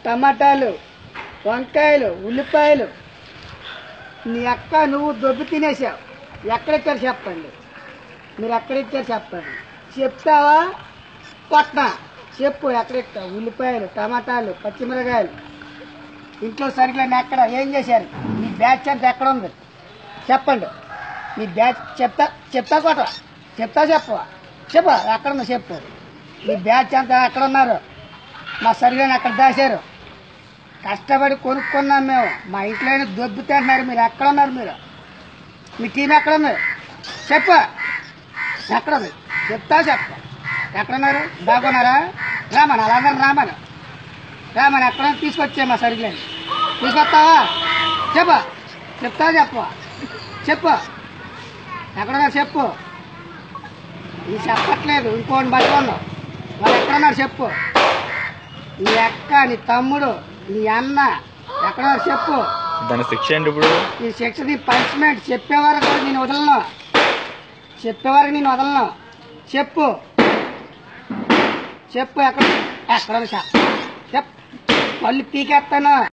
టమాటాలు వంకాయలు ఉల్లిపాయలు నీ అక్క నువ్వు దొబ్బి తినేసావు ఎక్కడిచ్చారు చెప్పండి మీరు ఎక్కడిచ్చారు చెప్పండి చెప్తావా కొట్టనా చెప్పు ఎక్కడిచ్చావు ఉల్లిపాయలు టమాటాలు పచ్చిమిరకాయలు ఇంట్లో సరుకులన్నీ ఎక్కడ ఏం చేశారు మీ బ్యాచ్ అంతా ఎక్కడ ఉంది చెప్పండి మీ బ్యాచ్ చెప్తా చెప్తా కోట చెప్తా చెప్పు చెప్పు ఎక్కడ ఉందో చెప్పు మీ బ్యాచ్ అంతా ఎక్కడ ఉన్నారు మా సరుకులను ఎక్కడ దాశారు కష్టపడి కొనుక్కున్నాం మేము మా ఇంట్లోనే దొబ్బుతున్నారు మీరు ఎక్కడ ఉన్నారు మీరు మీ టీం ఎక్కడ ఉంది చెప్పు ఎక్కడ ఉంది చెప్తా చెప్పు ఎక్కడ ఉన్నారు దాగున్నారా రామన్ అలాగని రామన్ రామన్ ఎక్కడ ఉంది? తీసుకొచ్చే మా సరుకులని తీసుకొస్తావా చెప్పు చెప్తా చెప్పు చెప్పు ఎక్కడున్నారు చెప్పు ఇది చెప్పట్లేదు ఇంకోటి పట్టుకున్నావు వాళ్ళు ఎక్కడున్నారు చెప్పు నీ అక్క నీ తమ్ముడు నీ అన్న ఎక్కడున్నారు చెప్పు దాని శిక్ష ఏంటి ఇప్పుడు ఈ శిక్షది పనిష్మెంట్ చెప్పే వరకు నేను వదలను చెప్పే వరకు నేను వదలను చెప్పు చెప్పు ఎక్కడ ఎక్కడ చెప్పు చెప్పు మళ్ళీ పీకేస్తాను